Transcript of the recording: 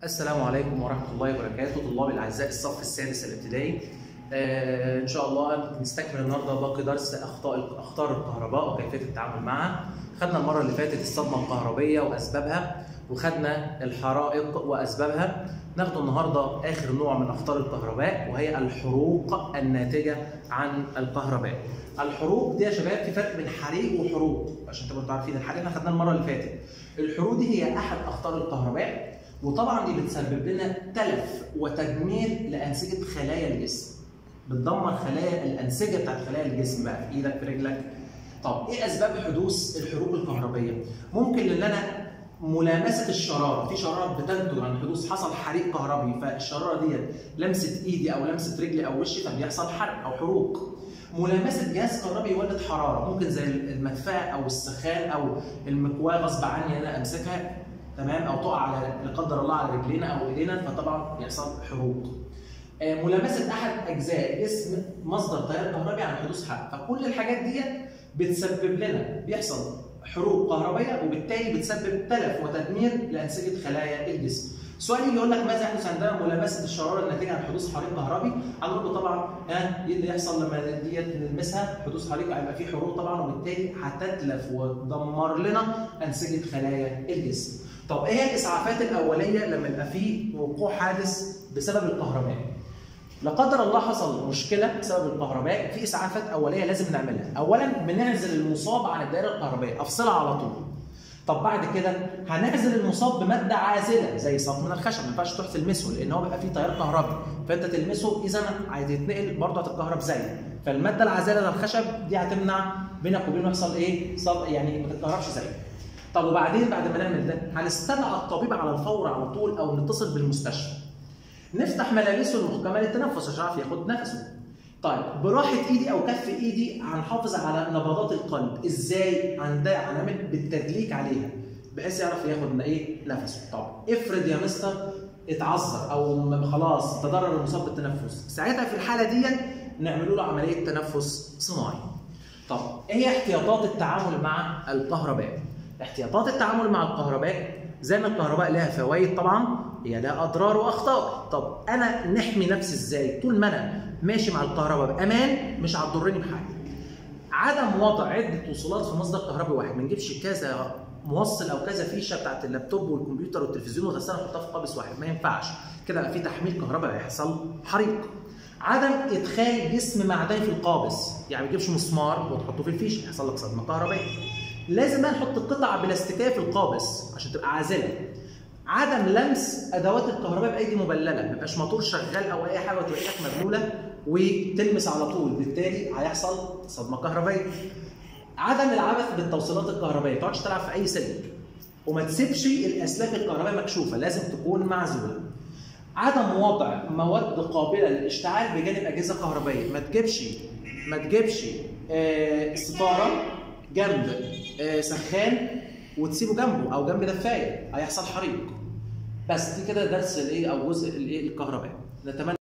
السلام عليكم ورحمة الله وبركاته طلاب الأعزاء الصف السادس الابتدائي آه إن شاء الله نستكمل النهاردة باقي درس أخطاء أخطار الكهرباء وكيفية التعامل معها خدنا المرة اللي فاتت الصدمة الكهربية وأسبابها وخدنا الحرائق وأسبابها ناخد النهاردة آخر نوع من أخطار الكهرباء وهي الحروق الناتجة عن الكهرباء الحروق دي يا شباب في فرق بين حريق وحروق عشان تبقوا انتوا عارفين الحريق احنا خدناه المرة اللي فاتت الحروق دي هي أحد أخطار الكهرباء وطبعا دي بتسبب لنا تلف وتدمير لانسجه خلايا الجسم بتدمر خلايا الانسجه بتاعت خلايا الجسم بقى في ايدك في رجلك طب ايه اسباب حدوث الحروق الكهربيه ممكن ان انا ملامسه الشراره في شراره بتنتج عن حدوث حصل حريق كهربي فالشراره دي لمست ايدي او لمست رجلي او وشي فبيحصل حرق او حروق ملامسه جهاز كهربي يولد حراره ممكن زي المدفأة او السخان او المكواه غصب عني انا امسكها تمام او تقع على لا قدر الله على رجلينا او ايدينا فطبعا يحصل حروق ملامسه احد اجزاء الجسم مصدر تيار كهربي عن حدوث حرق فكل الحاجات دي بتسبب لنا بيحصل حروق كهربيه وبالتالي بتسبب تلف وتدمير لانسجه خلايا الجسم سؤال يجي يقول لك ماذا يحدث عندما ملامسه الشراره الناتجه عن حدوث حريق كهربي؟ هنقول له طبعا ها ايه اللي يحصل لما ديت نلمسها حدوث حريق هيبقى فيه حروق طبعا وبالتالي هتتلف وتدمر لنا انسجه خلايا الجسم. طب ايه الاسعافات الاوليه لما يبقى في وقوع حادث بسبب الكهرباء؟ لا قدر الله حصل مشكله بسبب الكهرباء في اسعافات اوليه لازم نعملها، اولا بنعزل المصاب عن الدائره الكهربائيه، افصلها على طول. طب بعد كده هنعزل المصاب بماده عازله زي صاب من الخشب ما ينفعش تروح تلمسه لان هو بيبقى فيه تيار كهربي فانت تلمسه اذا عايز يتنقل برضه هتتكهرب زيه فالماده العازله للخشب دي هتمنع بينك وبينه يحصل ايه؟ صاب يعني ما تتكهربش زيه. طب وبعدين بعد ما نعمل ده هنستدعى الطبيب على الفور على طول او نتصل بالمستشفى. نفتح ملابسه المحكمه للتنفس عشان يعرف ياخد نفسه. طيب براحه ايدي او كف ايدي هنحافظ على نبضات القلب، ازاي؟ هنعمل بالتدليك عليها بحيث يعرف ياخد ايه؟ نفسه. طب افرض يا مستر اتعذر او خلاص تضرر المصاب بالتنفس، ساعتها في الحاله دي نعمل له عمليه تنفس صناعي. طب ايه احتياطات التعامل مع الكهرباء؟ احتياطات التعامل مع الكهرباء زي ما الكهرباء لها فوائد طبعا هي لها اضرار واخطار طب انا نحمي نفسي ازاي طول ما انا ماشي مع الكهرباء بامان مش هتضرني بحاجه عدم وضع عده وصلات في مصدر كهربي واحد ما نجيبش كذا موصل او كذا فيشه بتاعت اللابتوب والكمبيوتر والتلفزيون والغساله نحطها في قابس واحد ما ينفعش كده بقى في تحميل كهرباء هيحصل حريق عدم ادخال جسم معدني في القابس يعني ما تجيبش مسمار وتحطه في الفيشه يحصل لك صدمه كهربائيه لازم بقى نحط قطع بلاستيكيه في القابس عشان تبقى عازله عدم لمس ادوات الكهرباء بايدي مبلله ما يبقاش موتور شغال او اي حاجه وتبقى ايدك مبلوله وتلمس على طول بالتالي هيحصل صدمه كهربائيه عدم العبث بالتوصيلات الكهربائيه ما تقعدش تلعب في اي سلك وما تسيبش الاسلاك الكهربائيه مكشوفه لازم تكون معزوله عدم وضع مواد قابله للاشتعال بجانب اجهزه كهربائيه ما تجيبش ما تجيبش آه ستاره جنب آه سخان وتسيبه جنبه او جنب دفايه هيحصل حريق بس دي كده درس الايه او جزء الايه الكهرباء نتمنى